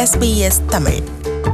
SBS தமிழ்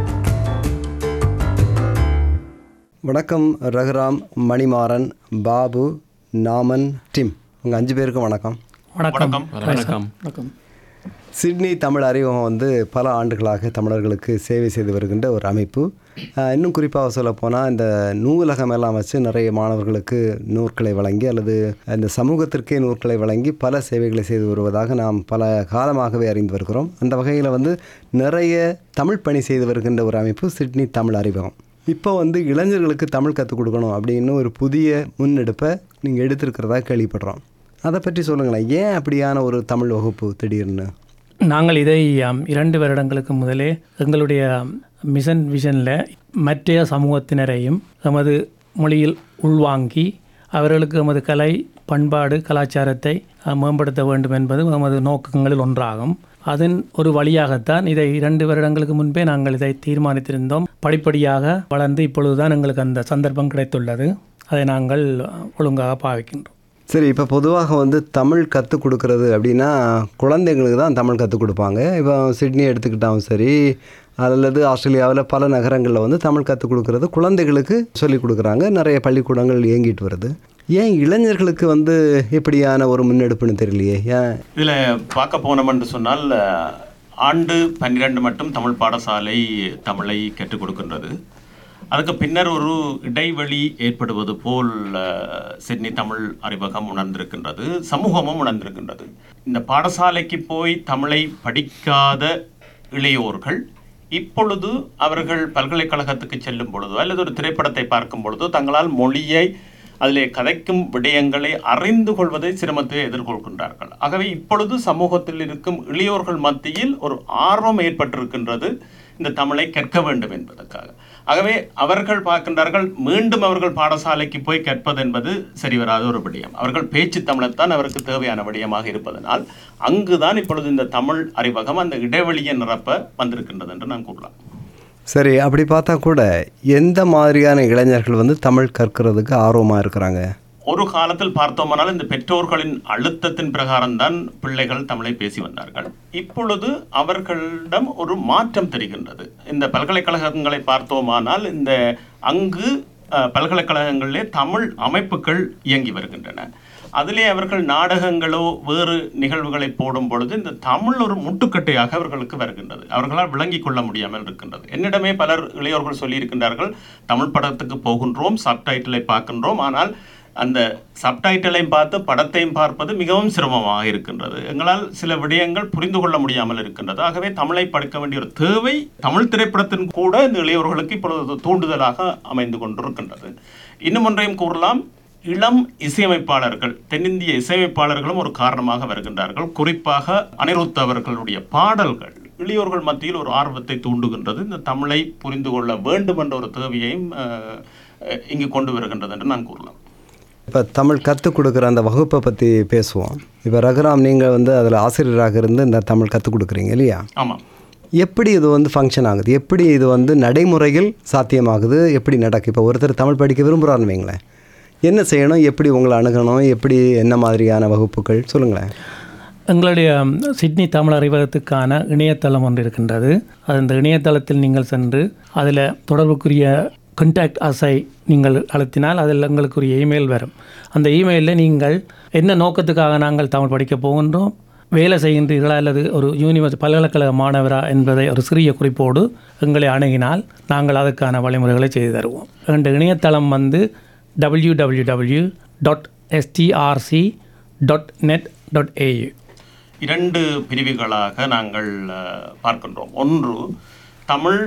வணக்கம் ரகுராம் மணிமாறன் பாபு நாமன் டிம் உங்கள் அஞ்சு பேருக்கும் வணக்கம் வணக்கம் வணக்கம் வணக்கம் சிட்னி தமிழ் அறிவகம் வந்து பல ஆண்டுகளாக தமிழர்களுக்கு சேவை செய்து வருகின்ற ஒரு அமைப்பு ஆஹ் இன்னும் குறிப்பாக சொல்லப்போனால் இந்த நூலகம் எல்லாம் வச்சு நிறைய மாணவர்களுக்கு நூற்களை வழங்கி அல்லது இந்த சமூகத்திற்கே நூற்களை வழங்கி பல சேவைகளை செய்து வருவதாக நாம் பல காலமாகவே அறிந்து வருகிறோம் அந்த வகையில் வந்து நிறைய தமிழ் பணி செய்து வருகின்ற ஒரு அமைப்பு சிட்னி தமிழ் அறிவகம் இப்போ வந்து இளைஞர்களுக்கு தமிழ் கற்றுக் கொடுக்கணும் அப்படின்னு ஒரு புதிய முன்னெடுப்பை நீங்கள் எடுத்திருக்கிறதா கேள்விப்படுறோம் அதை பற்றி சொல்லுங்களேன் ஏன் அப்படியான ஒரு தமிழ் வகுப்பு திடீர்னு நாங்கள் இதை ஆம், இரண்டு வருடங்களுக்கு முதலே எங்களுடைய மிஷன் விஷனில் மற்ற சமூகத்தினரையும் எமது மொழியில் உள்வாங்கி அவர்களுக்கு எமது கலை பண்பாடு கலாச்சாரத்தை அஹ், மேம்படுத்த வேண்டும் என்பது எமது நோக்கங்களில் ஒன்றாகும் அதன் ஒரு வழியாகத்தான் இதை இரண்டு வருடங்களுக்கு முன்பே நாங்கள் இதை தீர்மானித்திருந்தோம் படிப்படியாக வளர்ந்து இப்பொழுதுதான் எங்களுக்கு அந்த சந்தர்ப்பம் கிடைத்துள்ளது அதை நாங்கள் ஒழுங்காக பாவிக்கின்றோம் சரி இப்போ பொதுவாக வந்து தமிழ் கற்றுக் கொடுக்கறது அப்படின்னா குழந்தைங்களுக்கு தான் தமிழ் கற்றுக் கொடுப்பாங்க இப்போ சிட்னி எடுத்துக்கிட்டாலும் சரி அல்லது ஆஸ்திரேலியாவில் பல நகரங்களில் வந்து தமிழ் கற்றுக் கொடுக்கறது குழந்தைகளுக்கு சொல்லிக் கொடுக்குறாங்க நிறைய பள்ளிக்கூடங்கள் இயங்கிட்டு வருது ஏன் இளைஞர்களுக்கு வந்து இப்படியான ஒரு முன்னெடுப்புன்னு தெரியலையே ஏன் இதில் பார்க்க போனோம் என்று சொன்னால் அஹ், ஆண்டு பன்னிரண்டு மட்டும் தமிழ் பாடசாலை தமிழை கற்றுக் கொடுக்கின்றது அதுக்கு பின்னர் ஒரு இடைவெளி ஏற்படுவது போல் அஹ், சிட்னி தமிழ் அறிவகம் உணர்ந்திருக்கின்றது சமூகமும் உணர்ந்திருக்கின்றது இந்த பாடசாலைக்கு போய் தமிழை படிக்காத இளையோர்கள் இப்பொழுது அவர்கள் பல்கலைக்கழகத்துக்கு செல்லும் பொழுதோ அல்லது ஒரு திரைப்படத்தை பார்க்கும் பொழுதோ தங்களால் மொழியை அதிலே கதைக்கும் விடயங்களை அறிந்து கொள்வதை சிரமத்தை எதிர்கொள்கின்றார்கள் ஆகவே இப்பொழுது சமூகத்தில் இருக்கும் இளையோர்கள் மத்தியில் ஒரு ஆர்வம் ஏற்பட்டிருக்கின்றது இந்த தமிழை கற்க வேண்டும் என்பதற்காக ஆகவே அவர்கள் பார்க்கின்றார்கள் மீண்டும் அவர்கள் பாடசாலைக்கு போய் கற்பது என்பது சரிவராத ஒரு விடயம் அவர்கள் பேச்சு தமிழைத்தான் அவருக்கு தேவையான விடயமாக இருப்பதனால் அங்குதான் இப்பொழுது இந்த தமிழ் அறிவகம் அந்த இடைவெளியை நிரப்ப வந்திருக்கின்றது என்று நான் கூறலாம் சரி அப்படி பார்த்தா கூட எந்த மாதிரியான இளைஞர்கள் வந்து தமிழ் கற்கிறதுக்கு ஆர்வமாக இருக்கிறாங்க ஒரு காலத்தில் பார்த்தோமானால் இந்த பெற்றோர்களின் அழுத்தத்தின் பிரகாரம்தான் பிள்ளைகள் தமிழை பேசி வந்தார்கள் இப்பொழுது அவர்களிடம் ஒரு மாற்றம் தெரிகின்றது இந்த பல்கலைக்கழகங்களை பார்த்தோமானால் இந்த அங்கு அஹ், பல்கலைக்கழகங்களிலே தமிழ் அமைப்புகள் இயங்கி வருகின்றன அதிலே அவர்கள் நாடகங்களோ வேறு நிகழ்வுகளை போடும் பொழுது இந்த தமிழ் ஒரு முட்டுக்கட்டையாக அவர்களுக்கு வருகின்றது அவர்களால் விளங்கிக் கொள்ள முடியாமல் இருக்கின்றது என்னிடமே பலர் இளையோர்கள் சொல்லியிருக்கின்றார்கள் தமிழ் படத்துக்கு போகின்றோம் சப்டைட்டிலை பார்க்கின்றோம் ஆனால் அந்த சப்டைட்டிலையும் பார்த்து படத்தையும் பார்ப்பது மிகவும் சிரமமாக இருக்கின்றது எங்களால் சில விடயங்கள் புரிந்து கொள்ள முடியாமல் இருக்கின்றது ஆகவே தமிழை படிக்க வேண்டிய ஒரு தேவை தமிழ் திரைப்படத்தின் கூட இந்த இளையோர்களுக்கு இப்பொழுது தூண்டுதலாக அமைந்து கொண்டிருக்கின்றது இன்னும் ஒன்றையும் கூறலாம் இளம் இசையமைப்பாளர்கள் தென்னிந்திய இசையமைப்பாளர்களும் ஒரு காரணமாக வருகின்றார்கள் குறிப்பாக அனிருத் அவர்களுடைய பாடல்கள் இளையோர்கள் மத்தியில் ஒரு ஆர்வத்தை தூண்டுகின்றது இந்த தமிழை புரிந்து கொள்ள வேண்டும் என்ற ஒரு தேவையையும் அஹ், அஹ், இங்கு கொண்டு வருகின்றது என்று நான் கூறலாம் இப்போ தமிழ் கற்றுக் கொடுக்குற அந்த வகுப்பை பற்றி பேசுவோம் இப்போ ரகுராம் நீங்கள் வந்து அதில் ஆசிரியராக இருந்து இந்த தமிழ் கற்றுக் கொடுக்குறீங்க இல்லையா ஆமாம் எப்படி இது வந்து ஃபங்க்ஷன் ஆகுது எப்படி இது வந்து நடைமுறையில் சாத்தியமாகுது எப்படி நடக்கு இப்போ ஒருத்தர் தமிழ் படிக்க விரும்புகிறாருன்னு வைங்களேன் என்ன செய்யணும் எப்படி உங்களை அணுகணும் எப்படி என்ன மாதிரியான வகுப்புகள் சொல்லுங்களேன் எங்களுடைய ம், சிட்னி தமிழ் அறிவகத்துக்கான இணையதளம் ஒன்று இருக்கின்றது அது அந்த இணையதளத்தில் நீங்கள் சென்று அதில் தொடர்புக்குரிய கண்டாக்ட் அசை நீங்கள் அழுத்தினால் அதில் எங்களுக்குரிய இமெயில் வரும் அந்த இமெயிலில் நீங்கள் என்ன நோக்கத்துக்காக நாங்கள் தமிழ் படிக்க போகின்றோம் வேலை செய்கின்றீர்களா அல்லது ஒரு யூனிவர்ஸ் பல்கலைக்கழக மாணவரா என்பதை ஒரு சிறிய குறிப்போடு எங்களை அணுகினால் நாங்கள் அதற்கான வழிமுறைகளை செய்து தருவோம் எங்கள் இணையதளம் வந்து W W W dot STRC dot net dot AU இரண்டு பிரிவுகளாக நாங்கள் அஹ், பார்க்கின்றோம் ஒன்று தமிழ்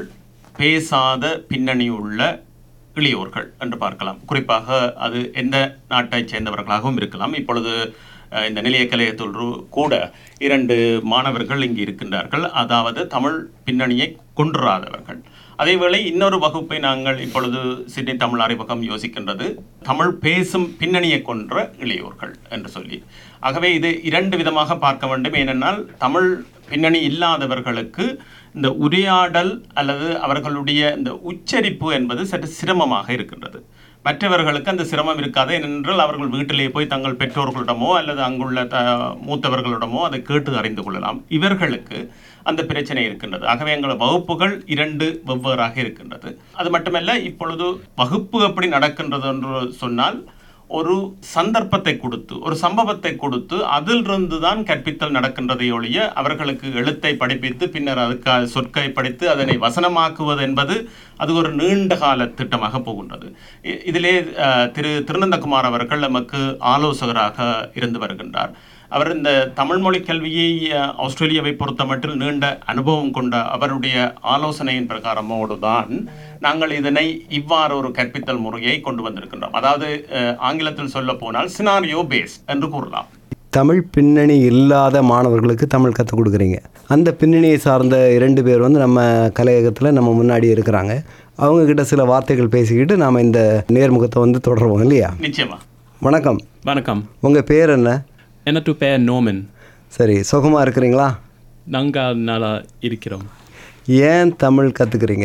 பேசாத பின்னணி உள்ள இளையோர்கள் என்று பார்க்கலாம் குறிப்பாக அது எந்த நாட்டைச் சேர்ந்தவர்களாகவும் இருக்கலாம் இப்பொழுது அஹ், இந்த நிலைய கலையத்தில் ரு- கூட இரண்டு மாணவர்கள் இங்கு இருக்கின்றார்கள் அதாவது தமிழ் பின்னணியை கொன்றாதவர்கள் அதேவேளை இன்னொரு வகுப்பை நாங்கள் இப்பொழுது சிட்னி தமிழ் அறிவகம் யோசிக்கின்றது தமிழ் பேசும் பின்னணியை கொன்ற இளையோர்கள் என்று சொல்லி ஆகவே இது இரண்டு விதமாக பார்க்க வேண்டும் ஏனென்றால் தமிழ் பின்னணி இல்லாதவர்களுக்கு இந்த உரையாடல் அல்லது அவர்களுடைய இந்த உச்சரிப்பு என்பது சற்று சிரமமாக இருக்கின்றது மற்றவர்களுக்கு அந்த சிரமம் இருக்காது ஏனென்றால் அவர்கள் வீட்டிலே போய் தங்கள் பெற்றோர்களிடமோ அல்லது அங்குள்ள த மூத்தவர்களிடமோ அதை கேட்டு அறிந்து கொள்ளலாம் இவர்களுக்கு அந்த பிரச்சனை இருக்கின்றது ஆகவே எங்கள் வகுப்புகள் இரண்டு வெவ்வேறாக இருக்கின்றது அது மட்டுமல்ல இப்பொழுது வகுப்பு எப்படி நடக்கின்றது என்று சொன்னால் ஒரு சந்தர்ப்பத்தை கொடுத்து ஒரு சம்பவத்தை கொடுத்து அதிலிருந்து தான் கற்பித்தல் நடக்கின்றதை ஒழிய அவர்களுக்கு எழுத்தை படிப்பித்து பின்னர் அதுக்கு சொற்கை படித்து அதனை வசனமாக்குவது என்பது அது ஒரு நீண்ட கால திட்டமாக போகின்றது இ- இதிலே அஹ், திரு திருநந்தகுமார் அவர்கள் நமக்கு ஆலோசகராக இருந்து வருகின்றார் அவர் இந்த தமிழ் மொழி கல்வியை அஹ், ஆஸ்திரேலியாவை பொறுத்தமட்டில் நீண்ட அனுபவம் கொண்ட அவருடைய ஆலோசனையின் பிரகாரமோடு தான் நாங்கள் இதனை இவ்வாறு ஒரு கற்பித்தல் முறையை கொண்டு வந்திருக்கின்றோம் அதாவது அஹ், ஆங்கிலத்தில் சொல்ல போனால் சினாரியோ பேஸ் என்று கூறலாம் தமிழ் பின்னணி இல்லாத மாணவர்களுக்கு தமிழ் கற்றுக் கொடுக்குறீங்க அந்த பின்னணியை சார்ந்த இரண்டு பேர் வந்து நம்ம கலையகத்தில் நம்ம முன்னாடி இருக்கிறாங்க அவங்கக்கிட்ட சில வார்த்தைகள் பேசிக்கிட்டு நாம் இந்த நேர்முகத்தை வந்து தொடருவோம் இல்லையா நிச்சயமா வணக்கம் வணக்கம் உங்கள் பேர் என்ன எனது பெயர் நோமன் சரி சுகமாக இருக்கிறீங்களா நாங்கள் நல்லா இருக்கிறோம் ஏன் தமிழ் கற்றுக்குறீங்க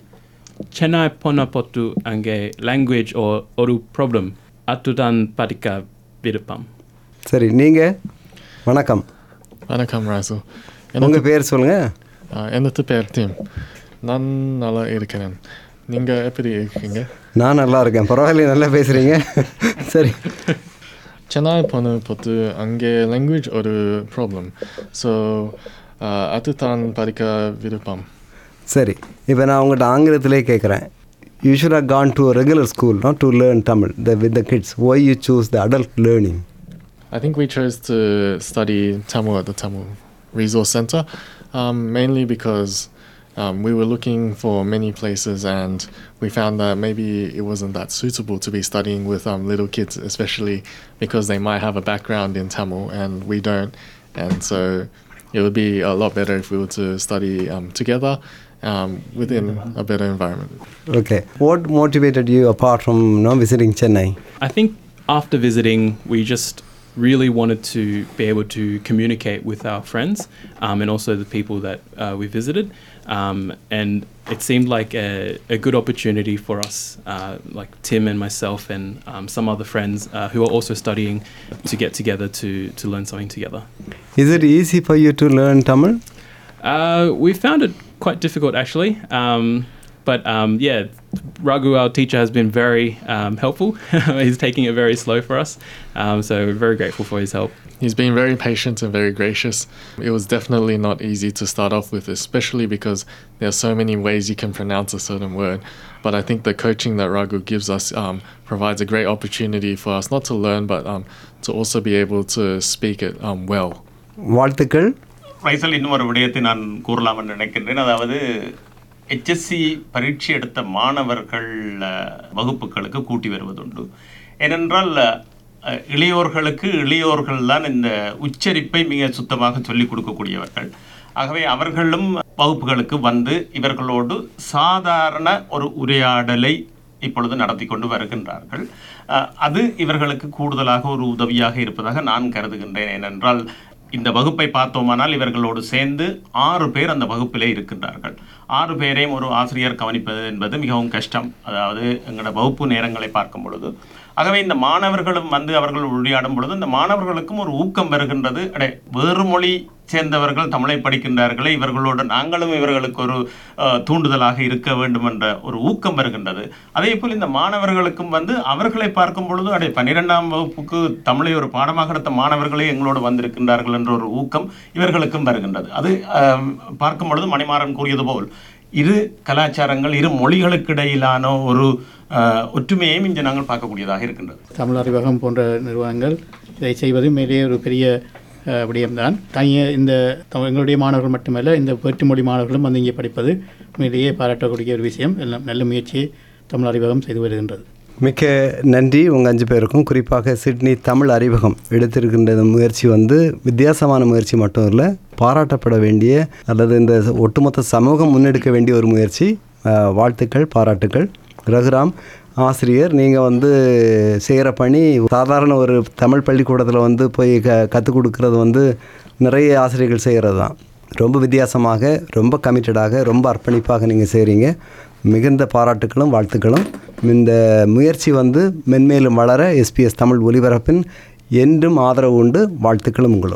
சென்னை போன பொத்து அங்கே லாங்குவேஜ் ஓ ஒரு ப்ராப்ளம் அத்துடன் படிக்க விருப்பம் சரி நீங்கள் வணக்கம் வணக்கம் ராசு உங்கள் பேர் சொல்லுங்கள் எனது பேர் டிம் நான் நல்லா இருக்கிறேன் நீங்கள் எப்படி இருக்கீங்க நான் நல்லா இருக்கேன் பரவாயில்லையே நல்லா பேசுகிறீங்க சரி சென்னை போன பொத்து அங்கே லாங்குவேஜ் ஒரு ப்ராப்ளம் ஸோ அது தான் படிக்க விருப்பம் சரி இப்போ நான் உங்கள்கிட்ட ஆங்கிலத்திலே கேட்குறேன் you should have gone to regular school not to learn Tamil the with the kids why you choose the adult learning I think we chose to study Tamil at the Tamil Resource Center um, mainly because um, we were looking for many places and we found that maybe it wasn't that suitable to be studying with um, little kids, especially because they might have a background in Tamil and we don't. And so it would be a lot better if we were to study um, together um, within a better environment. Okay what motivated you apart from no visiting Chennai I think after visiting, we just really wanted to be able to communicate with our friends um, and also the people that uh, we visited. Um, and it seemed like a, a good opportunity for us, uh, like Tim and myself and um, some other friends uh, who are also studying, to get together to, to learn something together. Is it easy for you to learn Tamil Uh, we found it quite difficult actually. Um, but um, yeah, Raghu, our teacher, has been very um, helpful. He's taking it very slow for us. Um, so we're very grateful for his help. He's been very patient and very gracious. It was definitely not easy to start off with, especially because there are so many ways you can pronounce a certain word. But I think the coaching that Raghu gives us um, provides a great opportunity for us not to learn, but um, to also be able to speak it um, well. வாழ்த்துக்கள் ரைசல் இன்னும் ஒரு விடயத்தை நான் கூறலாம் என்று நினைக்கின்றேன் அதாவது HSC பரீட்சை எடுத்த மாணவர்கள் அஹ், வகுப்புகளுக்கு கூட்டி வருவதுண்டு ஏனென்றால் அஹ், இளையோர்களுக்கு இளையோர்கள் தான் இந்த உச்சரிப்பை மிக சுத்தமாக சொல்லிக் கொடுக்கக்கூடியவர்கள் ஆகவே அவர்களும் வகுப்புகளுக்கு வந்து இவர்களோடு சாதாரண ஒரு உரையாடலை இப்பொழுது நடத்தி கொண்டு வருகின்றார்கள் அஹ், அது இவர்களுக்கு கூடுதலாக ஒரு உதவியாக இருப்பதாக நான் கருதுகின்றேன் ஏனென்றால் இந்த வகுப்பை பார்த்தோமானால் இவர்களோடு சேர்ந்து ஆறு பேர் அந்த வகுப்பிலே இருக்கின்றார்கள் ஆறு பேரையும் ஒரு ஆசிரியர் கவனிப்பது என்பது மிகவும் கஷ்டம் அதாவது எங்களோட வகுப்பு நேரங்களை பார்க்கும் பொழுது ஆகவே இந்த மாணவர்களும் வந்து அவர்கள் உரையாடும் பொழுது இந்த மாணவர்களுக்கும் ஒரு ஊக்கம் வருகின்றது அடே வேறு மொழி சேர்ந்தவர்கள் தமிழை படிக்கின்றார்களே இவர்களோடு நாங்களும் இவர்களுக்கு ஒரு அஹ், தூண்டுதலாக இருக்க வேண்டும் என்ற ஒரு ஊக்கம் வருகின்றது அதே போல் இந்த மாணவர்களுக்கும் வந்து அவர்களை பார்க்கும் பொழுது அடே பன்னிரெண்டாம் வகுப்புக்கு தமிழை ஒரு பாடமாக எடுத்த மாணவர்களே எங்களோடு வந்திருக்கின்றார்கள் என்ற ஒரு ஊக்கம் இவர்களுக்கும் வருகின்றது அது அஹ், பார்க்கும் பொழுது மணிமாறன் கூறியது போல் இரு கலாச்சாரங்கள் இரு மொழிகளுக்கு இடையிலான ஒரு அஹ், ஒற்றுமையையும் இங்கே நாங்கள் பார்க்கக்கூடியதாக இருக்கின்றது தமிழ் அறிவகம் போன்ற நிறுவனங்கள் இதை செய்வது மேலே ஒரு பெரிய அஹ், விடயம்தான் தனியே இந்த தமிழ் எங்களுடைய மாணவர்கள் மட்டுமல்ல இந்த வேற்றுமொழி மாணவர்களும் வந்து இங்கே படிப்பது உண்மையிலேயே பாராட்டக்கூடிய ஒரு விஷயம் எல்லாம் நல்ல முயற்சியை தமிழ் அறிவகம் செய்து வருகின்றது மிக்க நன்றி உங்கள் அஞ்சு பேருக்கும் குறிப்பாக சிட்னி தமிழ் அறிவகம் எடுத்திருக்கின்ற இந்த முயற்சி வந்து வித்தியாசமான முயற்சி மட்டும் இல்லை பாராட்டப்பட வேண்டிய அல்லது இந்த ஒட்டுமொத்த சமூகம் முன்னெடுக்க வேண்டிய ஒரு முயற்சி அஹ், வாழ்த்துக்கள் பாராட்டுக்கள் ரகுராம் ஆசிரியர் நீங்கள் வந்து செய்கிற பணி சாதாரண ஒரு தமிழ் பள்ளிக்கூடத்தில் வந்து போய் க கற்றுக் கொடுக்கறது வந்து நிறைய ஆசிரியர்கள் செய்கிறது தான் ரொம்ப வித்தியாசமாக ரொம்ப கமிட்டடாக ரொம்ப அர்ப்பணிப்பாக நீங்கள் செய்கிறீங்க மிகுந்த பாராட்டுக்களும் வாழ்த்துக்களும் இந்த முயற்சி வந்து மென்மேலும் வளர எஸ்பிஎஸ் தமிழ் ஒலிபரப்பின் என்றும் ஆதரவு உண்டு வாழ்த்துக்களும் உங்களோடு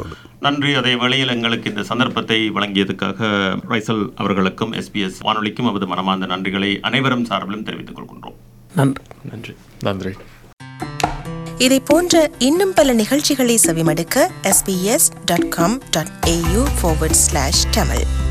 நன்றி அதே வேளையில் எங்களுக்கு இந்த சந்தர்ப்பத்தை வழங்கியதுக்காக ரைசல் அவர்களுக்கும் எஸ்பிஎஸ் வானொலிக்கும் அவரது மனமார்ந்த நன்றிகளை அனைவரும் சார்பிலும் தெரிவித்துக் கொள்கின்றோம் நன்றி நன்றி Nandri. இதை போன்ற இன்னும் பல நிகழ்ச்சிகளை செவிமடுக்க sbs.com.au forward slash tamil